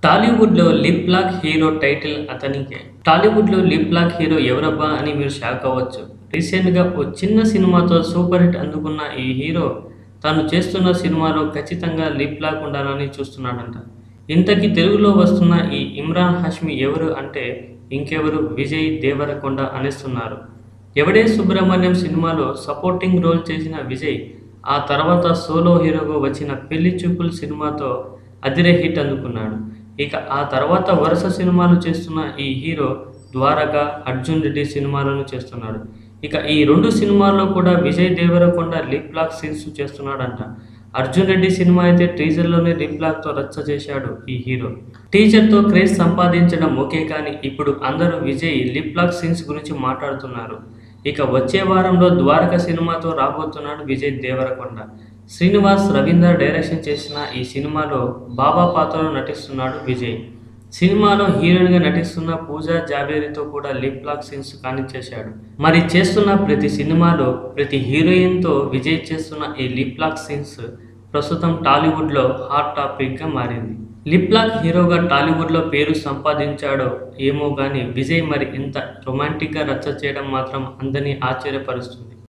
టాలీవుడ్లో lip lock hero title అతనికే టాలీవుడ్లో లిప్ లాక్ హీరో ఎవరబ్బా అని మీరు షాక్ అవ్వచ్చు రీసెంట్గా ఓ చిన్న సినిమాతో సూపర్ హిట్ అందుకున్న ఈ హీరో తాను చేస్తున్న సినిమాలో ఖచ్చితంగా లిప్ లాక్ ఉండాలని చూస్తున్నాడంట ఇంతకీ తెలుగులో వస్తున్న ఈ ఇమ్రాన్ హష్మి ఎవరు అంటే ఇంకెవరు విజయ్ దేవరకొండ అనేస్తున్నారు ఎవడే సుబ్రహ్మణ్యం సినిమాలో సపోర్టింగ్ రోల్ చేసిన విజయ్ ఆ తర్వాత సోలో హీరోగా వచ్చిన పెళ్లి చూపుల్ సినిమాతో అదిరే హిట్ అందుకున్నాడు ఇక ఆ తర్వాత వరుస సినిమాలు చేస్తున్న ఈ హీరో ద్వారక అర్జున్ రెడ్డి సినిమాలను చేస్తున్నాడు ఇక ఈ రెండు సినిమాల్లో కూడా Vijay Devarakonda lip lock scenes చేస్తున్నాడంట అర్జున్ రెడ్డి సినిమా అయితే టీజర్లోనే లిప్ లాక్తో రచ్చ చేశాడు ఈ హీరో టీజర్తో క్రేజ్ సంపాదించడం ఓకే కానీ ఇప్పుడు అందరూ విజయ్ లిప్ లాక్ సీన్స్ గురించి మాట్లాడుతున్నారు ఇక వచ్చే వారంలో ద్వారక సినిమాతో రాబోతున్నాడు విజయ్ దేవరకొండ శ్రీనివాస్ రవీందర్ డైరెక్షన్ చేసిన ఈ సినిమాలో బాబా పాత్రలో నటిస్తున్నాడు విజయ్ సినిమాలో హీరోయిన్గా నటిస్తున్న పూజా జావేరితో కూడా లిప్ లాక్ సీన్స్ కానిచ్చేశాడు మరి చేస్తున్న ప్రతి సినిమాలో ప్రతి హీరోయిన్తో విజయ్ చేస్తున్న ఈ లిప్ లాక్ సీన్స్ ప్రస్తుతం టాలీవుడ్లో హాట్ టాపిక్గా మారింది లిప్ లాక్ హీరోగా టాలీవుడ్లో పేరు సంపాదించాడో ఏమో కానీ విజయ్ మరి ఇంత రొమాంటిక్గా రచ్చ చేయడం మాత్రం అందరినీ ఆశ్చర్యపరుస్తుంది